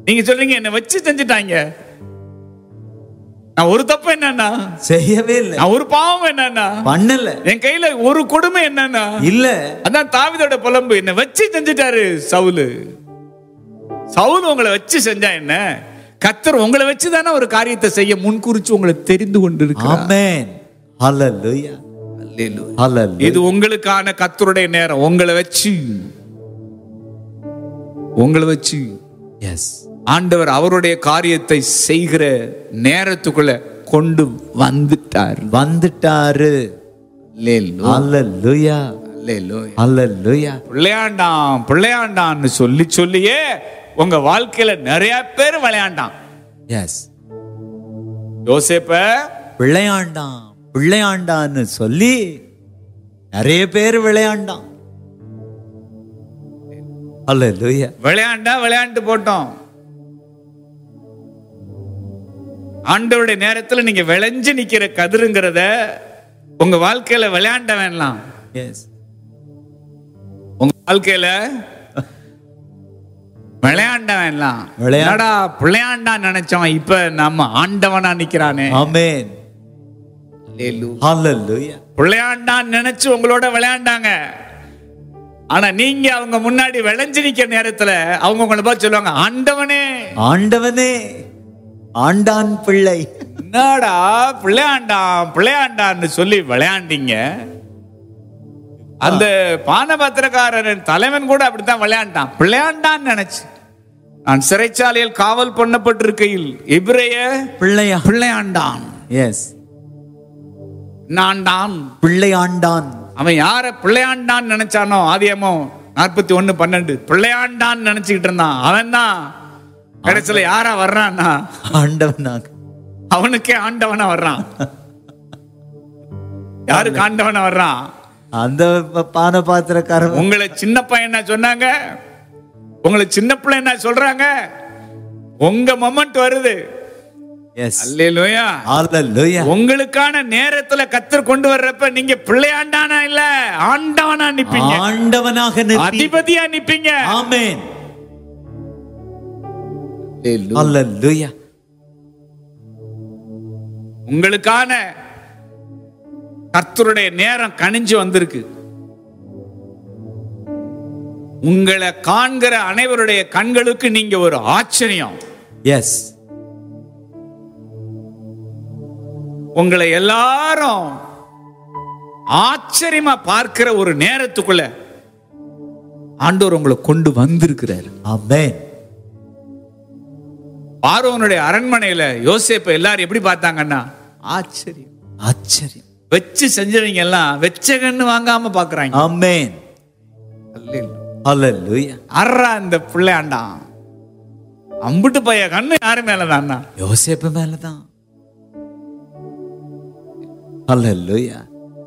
நீங்க சொல்றீங்க என்ன வச்சு செஞ்சுட்டாங்க நான் ஒரு தப்பு என்னன்னா செய்யவே இல்லை நான் ஒரு பாவம் என்னன்னா பண்ணல என் கையில ஒரு கொடுமை என்னன்னா இல்ல அதான் தாவிதோட புலம்பு என்ன வச்சு செஞ்சுட்டாரு சவுலு சவுல் உங்களை வச்சு செஞ்சா என்ன கத்தர் உங்களை வச்சு தானே ஒரு காரியத்தை செய்ய முன்குறிச்சு உங்களை தெரிந்து கொண்டு ஆமென் ஹalleluya ஹalleluya இது உங்களுக்கான கத்தருடைய நேரம் உங்களை வச்சு உங்களை வச்சு எஸ் ஆண்டவர் அவருடைய காரியத்தை செய்கிற நேரத்துக்குள்ள கொண்டு வந்துட்டார் வந்துட்டாரு ஹalleluya ஹalleluya பிள்ளையாண்டான் பிள்ளையாண்டான்னு சொல்லி சொல்லியே உங்க வாழ்க்கையில நிறைய பேர் விளையாண்டான் எஸ் யோசேப்ப விளையாண்டான் விளையாண்டான்னு சொல்லி நிறைய பேர் விளையாண்டான் ஹalleluya விளையாண்டா விளையாண்டு போட்டோம் ஆண்டவருடைய நேரத்துல நீங்க விளைஞ்சு நிக்கிற கதிருங்கிறத உங்க வாழ்க்கையில விளையாண்ட வேணலாம் எஸ் உங்க வாழ்க்கையில விளையாண்ட வேணலாம் விளையா- என்னடா பிள்ளையாண்டா நினைச்சோம் இப்ப நம்ம ஆண்டவனா நிக்கிறானே ஆமென் ஹalleluya பிள்ளையாண்டான்னு நினைச்சு உங்களோட விளையாண்டாங்க ஆனா நீங்க அவங்க முன்னாடி விளைஞ்சு நிக்கிற நேரத்துல அவங்க உங்களை பார்த்து சொல்லுவாங்க ஆண்டவனே ஆண்டவனே ஆண்டான் பிள்ளை என்னடா பிள்ளையாண்டான் பிள்ளையாண்டான்னு சொல்லி விளையாண்டீங்க அந்த பானபத்திரக்காரன் தலைவன் கூட அப்படித்தான் விளையாண்டான் பிள்ளையாண்டான்னு நினைச்சு நான் சிறைச்சாலையில் காவல் பண்ணப்பட்டிருக்கையில் இப்ரைய பிள்ளையா பிள்ளையாண்டான் எஸ் நான்டான் பிள்ளை ஆண்டான் அவன் யார பிள்ளையாண்டான்னு நினைச்சானோ ஆதியமோ நாற்பத்தி ஒண்ணு பன்னெண்டு பிள்ளையாண்டான்னு நினைச்சுக்கிட்டு இருந்தான் அவன் தான் கடைசியில யாரா வர்றான்னா ஆண்டவனாக அவனுக்கே ஆண்டவனா வர்றான் யாருக்கு ஆண்டவனா வர்றான் அந்த ப- பான பாத்திரக்காரன் உங்களை சின்ன பையன் என்ன சொன்னாங்க உங்களை சின்ன பிள்ளை என்ன சொல்றாங்க உங்க மொமெண்ட் வருது எஸ் அல்லேலூயா ஹalleluya உங்களுக்கான நேரத்துல கத்தர் கொண்டு வர்றப்ப நீங்க பிள்ளையாண்டானா இல்ல ஆண்டவனா நிப்பீங்க ஆண்டவனாக நிற்பி அதிபதியா நிப்பீங்க ஆமென் ஹalleluya உங்களுக்கான கர்த்தருடைய நேரம் கனிஞ்சு வந்திருக்கு உங்களை காண்கிற அனைவருடைய கண்களுக்கு நீங்க ஒரு ஆச்சரியம் எஸ் உங்களை எல்லாரும் ஆச்சரியமா பார்க்கிற ஒரு நேரத்துக்குள்ள ஆண்டவர் உங்களை கொண்டு வந்திருக்கிறாரு ஆமென் பார்வோனுடைய அரண்மனையில யோசேப்ப எல்லாரும் எப்படி பார்த்தாங்கன்னா ஆச்சரியம் ஆச்சரியம் வச்சு செஞ்சவங்க எல்லாம் வெச்ச கண்ணு வாங்காம பாக்குறாங்க ஆமென் ஹalleluya அறா இந்த பிள்ளையாண்டான் அம்புட்டு பைய கண்ணு யாரு மேலதான்னா யோசேப்பு மேலதான் ஹalleluya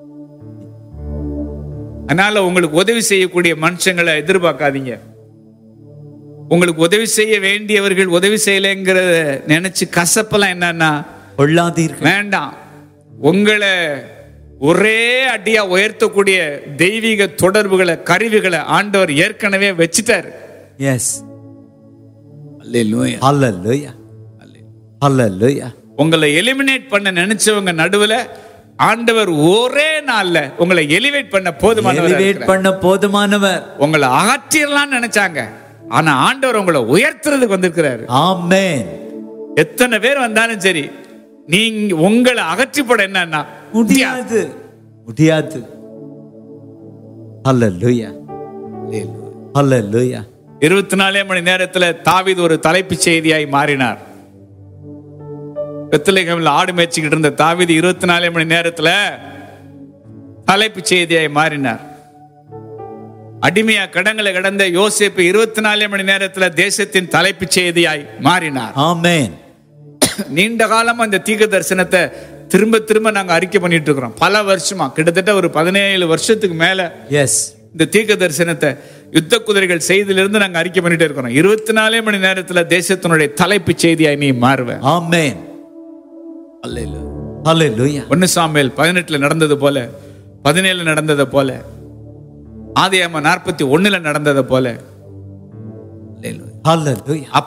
அதனால உங்களுக்கு உதவி செய்யக்கூடிய மனுஷங்களை எதிர்பார்க்காதீங்க உங்களுக்கு உதவி செய்ய வேண்டியவர்கள் உதவி செய்யலைங்கிறத நினைச்சு கசப்பெல்லாம் என்னன்னா கொள்ளாதீர்கள் வேண்டாம் உங்களை ஒரே அடியா உயர்த்தக்கூடிய தெய்வீக தொடர்புகளை கருவிகளை ஆண்டவர் ஏற்கனவே வச்சுட்டார் எஸ் ஹalleluya ஹalleluya உங்களை எலிமினேட் பண்ண நினைச்சவங்க நடுவுல ஆண்டவர் ஒரே நாள்ல உங்களை எலிவேட் பண்ண போதுமானவர் எலிவேட் பண்ண போதுமானவர் உங்களை அகற்றிடலாம்னு நினைச்சாங்க ஆனா ஆண்டவர் உங்களை உயர்த்துறதுக்கு வந்திருக்கிறாரு ஆமென் எத்தனை பேர் வந்தாலும் சரி நீங்க உங்களை அகற்றி போட என்னன்னா முடியாது முடியாது ஹalleluya ஹalleluya இருபத்தி நாலே மணி நேரத்துல தாவீது ஒரு தலைப்புச் செய்தியாய் மாறினார் பெத்தலேகம்ல ஆடு மேய்ச்சிக்கிட்டு இருந்த தாவீது இருபத்தி நாலே மணி நேரத்துல தலைப்புச் செய்தியாய் மாறினார் அடிமையா கடங்களை கடந்த யோசேப்பு இருபத்தி நாலே மணி நேரத்துல தேசத்தின் தலைப்புச் செய்தியாய் மாறினார் ஆமென் நீண்ட காலமா இந்த தீர்க்க தரிசனத்தை திரும்ப திரும்ப நாங்க அறிக்கை பண்ணிட்டு இருக்கிறோம் பல வருஷமா கிட்டத்தட்ட ஒரு பதினேழு வருஷத்துக்கு மேல எஸ் இந்த தீர்க்க தரிசனத்தை யுத்த குதிரைகள் செய்திலிருந்து நாங்க அறிக்கை பண்ணிட்டே இருக்கிறோம் இருபத்தி நாலே மணி நேரத்துல தேசத்தினுடைய தலைப்பு செய்தியாய் நீ மாறுவேன் ஆமென் ஹalleluya ஒன்னு சாமுவேல் பதினெட்டுல நடந்தது போல பதினேழு நடந்தது போல ஆதியாம நாற்பத்தி ஒண்ணுல நடந்தது போல ஹalleluya